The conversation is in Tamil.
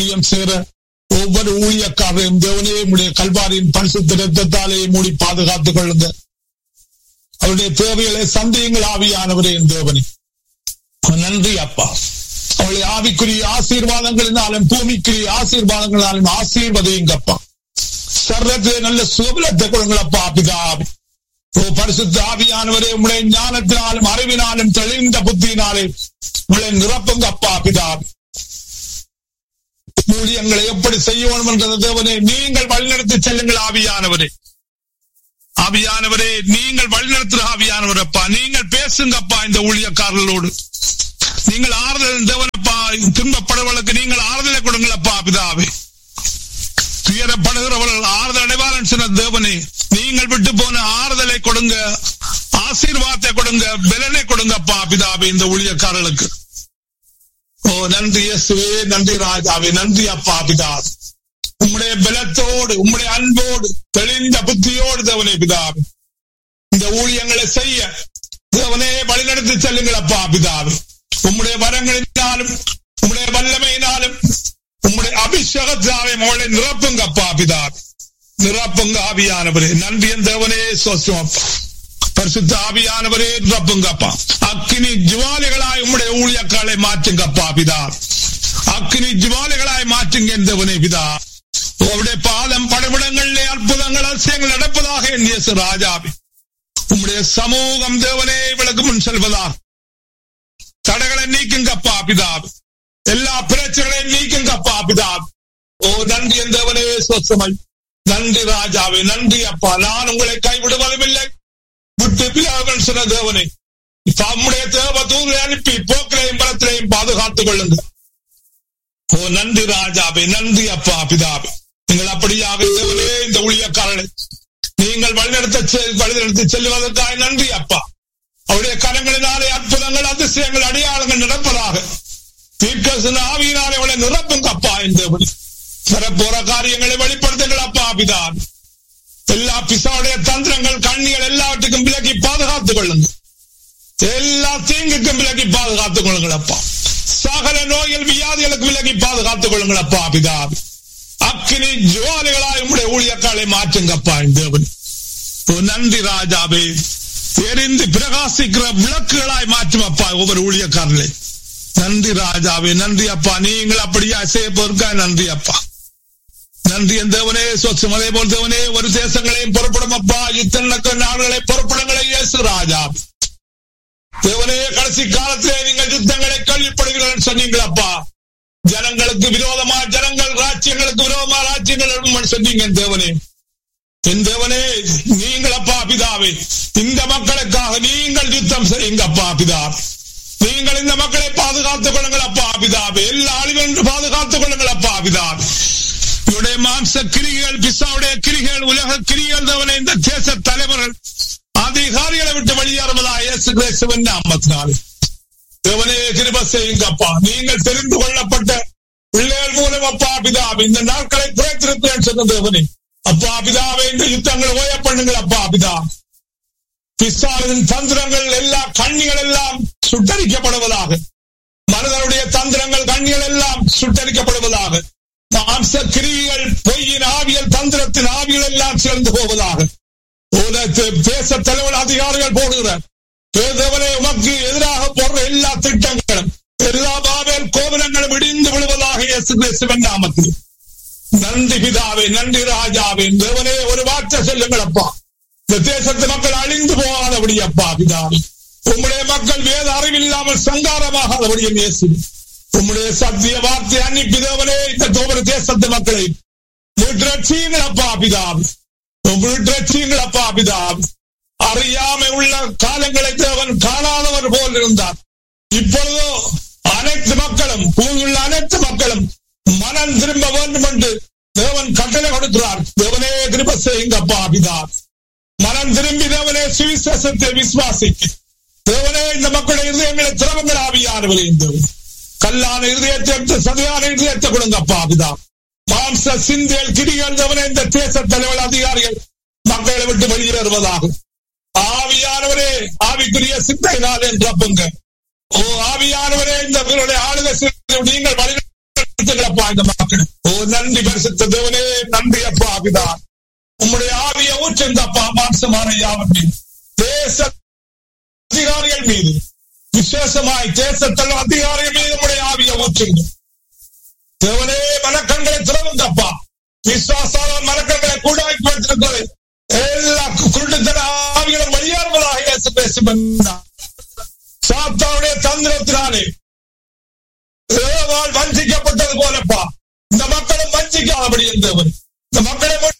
ஊழியம் செய்கிற ஒவ்வொரு ஊழியக்காரரையும் தேவனே உடைய கல்வாரியின் பரிசுத்த ரத்தத்தாலே மூடி பாதுகாத்துக் கொள்ளுங்க அவருடைய தேவைகளை சந்தியுங்கள் ஆவியானவரே என் தேவனே நன்றி அப்பா அவளை ஆவிக்குரிய ஆசீர்வாதங்களினாலும் பூமிக்குரிய ஆசீர்வாதங்களினாலும் ஆசீர்வதியுங்கப்பா சர்வத்தை நல்ல சுகபலத்தை கொடுங்களப்பா பிதாவி ஓ பரிசுத்த ஆவியானவரே உங்களுடைய ஞானத்தினாலும் அறிவினாலும் தெளிந்த புத்தியினாலே உங்களை நிரப்புங்க அப்பா பிதாவி ஊழியங்களை எப்படி செய்ய வேண்டும் என்ற தேவனே நீங்கள் வழிநடத்தி செல்லுங்கள் ஆவியானவரே ஆவியானவரே நீங்கள் வழிநடத்துற ஆவியானவர் அப்பா நீங்கள் பேசுங்கப்பா இந்த ஊழியக்காரர்களோடு நீங்கள் ஆறுதல் தேவனப்பா துன்பப்படுவர்களுக்கு நீங்கள் ஆறுதலை கொடுங்களப்பா பிதாவே துயரப்படுகிறவர்கள் ஆறுதல் அடைவாரன் சொன்ன தேவனே நீங்கள் விட்டு போன ஆறுதலை கொடுங்க ஆசீர்வாதத்தை கொடுங்க பலனை கொடுங்கப்பா பிதாவே இந்த ஊழியக்காரர்களுக்கு ஓ நன்றி இயேசுவே நன்றி ராஜாவே நன்றி அப்பா பிதா உம்முடைய பலத்தோடு உம்முடைய அன்போடு தெளிந்த புத்தியோடு தேவனே பிதாவே இந்த ஊழியங்களை செய்ய தேவனே வழிநடத்தி செல்லுங்கள் அப்பா பிதாவே உம்முடைய வரங்களினாலும் உம்முடைய வல்லமையினாலும் உம்முடைய அபிஷேகத்தாவே மகளை நிரப்புங்க அப்பா பிதாவே நிரப்புங்க ஆவியானவரே நன்றி என் தேவனே சோசம் அப்பா பரிசுத்த ஆவியானவரே நிரப்புங்கப்பா அக்கினி ஜுவாலிகளாய் உம்முடைய ஊழியக்காலை மாற்றுங்கப்பா பிதா அக்கினி ஜுவாலிகளாய் மாற்றுங்க எந்தவனே பிதா உங்களுடைய பாதம் படவிடங்களிலே அற்புதங்கள் அதிசயங்கள் நடப்பதாக என் இயேசு ராஜாவே உம்முடைய சமூகம் தேவனே விளக்கு முன் செல்வதா தடைகளை நீக்குங்கப்பா பிதாவே எல்லா பிரச்சனைகளையும் நீக்குங்கப்பா பிதாவே ஓ நன்றி என் தேவனே சொசமை நன்றி ராஜாவே நன்றி அப்பா நான் உங்களை கைவிடுவதும் இல்லை விட்டு பிதாவன் சொன்ன தேவனே தம்முடைய தேவ தூதை அனுப்பி போக்கிலையும் பலத்திலையும் பாதுகாத்துக் கொள்ளுங்க ஓ நன்றி ராஜாவே நன்றி அப்பா பிதாவே நீங்கள் அப்படியாக தேவனே இந்த ஊழியக்காரனை நீங்கள் வழிநடத்த வழிநடத்தி செல்வதற்காக நன்றி அப்பா அவருடைய கரங்களினாலே அற்புதங்கள் அதிசயங்கள் அடையாளங்கள் நடப்பதாக தீர்க்கசன ஆவியினாலே அவளை நிரப்புங்க அப்பா இந்த வரப்போற காரியங்களை வெளிப்படுத்துங்கள் அப்பா பிதான் எல்லா பிசாவுடைய தந்திரங்கள் கண்ணிகள் எல்லாவற்றுக்கும் விலகி பாதுகாத்துக் கொள்ளுங்க எல்லா தீங்குக்கும் விலகி பாதுகாத்துக் கொள்ளுங்கள் அப்பா சகல நோய்கள் வியாதிகளுக்கு விலகி பாதுகாத்துக் கொள்ளுங்கள் அப்பா பிதாவி அக்கினி ஜுவாலிகளாய் உங்களுடைய ஊழியக்காலை மாற்றுங்கப்பா தேவன் நன்றி ராஜாவே எரிந்து பிரகாசிக்கிற விளக்குகளாய் மாற்றும் அப்பா ஒவ்வொரு ஊழியக்காரர்களை நன்றி ராஜாவே நன்றி அப்பா நீங்கள் அப்படியா செய்ய போருக்கா நன்றி அப்பா நன்றி என் தேவனே சொச்சம் அதே போல் தேவனே ஒரு தேசங்களையும் புறப்படும் அப்பா யுத்தனக்க நாடுகளை புறப்படுங்களை இயேசு ராஜா தேவனே கடைசி காலத்திலே நீங்கள் யுத்தங்களை கேள்விப்படுகிறீர்கள் சொன்னீங்கள் அப்பா ஜனங்களுக்கு விரோதமா ஜனங்கள் ராஜ்யங்களுக்கு விரோதமா ராஜ்யங்கள் சொன்னீங்க தேவனே என் தேவனே நீங்கள் அப்பா பிதாவே இந்த மக்களுக்காக நீங்கள் யுத்தம் செய்யுங்க அப்பா பிதா நீங்கள் இந்த மக்களை பாதுகாத்துக் கொள்ளுங்கள் அப்பா பிதாவே எல்லா அழிவென்று பாதுகாத்துக் கொள்ளுங்கள் அப்பா பிதாவே இவருடைய மாம்ச கிரிகள் பிசாவுடைய கிரிகள் உலக கிரிகள் தவனை இந்த தேச தலைவர்கள் அதிகாரிகளை விட்டு வெளியேறுவதா இயேசு கிறிஸ்துவின் நாமத்தினாலே தேவனே கிருப செய்யுங்கப்பா நீங்கள் தெரிந்து கொள்ளப்பட்ட பிள்ளைகள் மூலம் அப்பா பிதாவே இந்த நாட்களை குறைத்திருக்கிறேன் சொன்ன தேவனே அப்பா பிதாவே இந்த யுத்தங்களை ஓய பண்ணுங்கள் அப்பா பிதா பிசாவின் தந்திரங்கள் எல்லா கண்ணிகள் எல்லாம் சுட்டரிக்கப்படுவதாக மனிதனுடைய தந்திரங்கள் கண்ணிகள் எல்லாம் சுட்டரிக்கப்படுவதாக மாம்ச கிரிகள் பொய்யின் ஆவியல் தந்திரத்தின் ஆவியல் எல்லாம் சேர்ந்து போவதாக தேச தலைவர் அதிகாரிகள் போடுகிறார் தேவனே உமக்கு எதிராக போடுற எல்லா திட்டங்களும் எல்லா பாவேல் கோபுரங்களும் இடிந்து விழுவதாக இயேசு கிறிஸ்துவன் நாமத்தில் நன்றி பிதாவே நன்றி ராஜாவே தேவனே ஒரு வார்த்தை சொல்லுங்கள் அப்பா இந்த தேசத்து மக்கள் அழிந்து போகாதபடி அப்பா பிதாவே உங்களுடைய மக்கள் வேத அறிவில்லாமல் சங்காரமாகாதபடியும் இயேசு உம்முடைய சத்திய வார்த்தை அன்னிப்பி தேவனே இந்த தோபர தேசத்து மக்களை மீட்டரட்சியுங்கள் அப்பா பிதாவே மீட்டரட்சியுங்கள் அப்பா பிதாவே அறியாமை உள்ள காலங்களை தேவன் காணாதவர் போல் இருந்தார் இப்பொழுதோ அனைத்து மக்களும் பூமியுள்ள அனைத்து மக்களும் மனம் திரும்ப வேண்டும் என்று தேவன் கட்டளை கொடுக்கிறார் தேவனே திரும்ப செய்யுங்கப்பா பிதா மனம் திரும்பி தேவனே சுவிசேஷத்தை விசுவாசிக்கு தேவனே இந்த மக்களுடைய இருதயங்களை திரவங்கள் ஆவியானவரே தேவன் கல்லான இருதயத்தை எடுத்து சதையான இருதயத்தை கொடுங்கப்பா பிதா மாம்ச சிந்தியல் கிரிகள் தேவனே இந்த தேச தலைவர் அதிகாரிகள் மக்களை விட்டு வெளியேறுவதாகும் ஆவியானவரே ஆவிக்குரிய சிந்தையினால் என்றப்புங்க ஓ ஆவியானவரே இந்த ஆளுகை நீங்கள் வழி நடத்துங்களப்பா இந்த மக்கள் ஓ நன்றி பரிசுத்த தேவனே நன்றி அப்பா பிதா உம்முடைய ஆவிய ஊற்றுங்கப்பா மாம்சமான யாவர் மீது தேச அதிகாரிகள் மீது விசேஷமாய் தேசத்தில் அதிகாரிகள் மீது உம்முடைய ஆவிய ஊற்றுங்க தேவனே மனக்கண்களை திறவுங்கப்பா விசுவாசான மனக்கண்களை கூடாக்கி வைத்திருக்கிறது எல்லா குருட்டுத்தன ஆவிகளும் வெளியேறுவதாக இயேசு பேசும் சாத்தாவுடைய தந்திரத்தினாலே ஏவாள் வஞ்சிக்கப்பட்டது போலப்பா இந்த மக்களும் வஞ்சிக்காதபடி இருந்தவர் இந்த மக்களை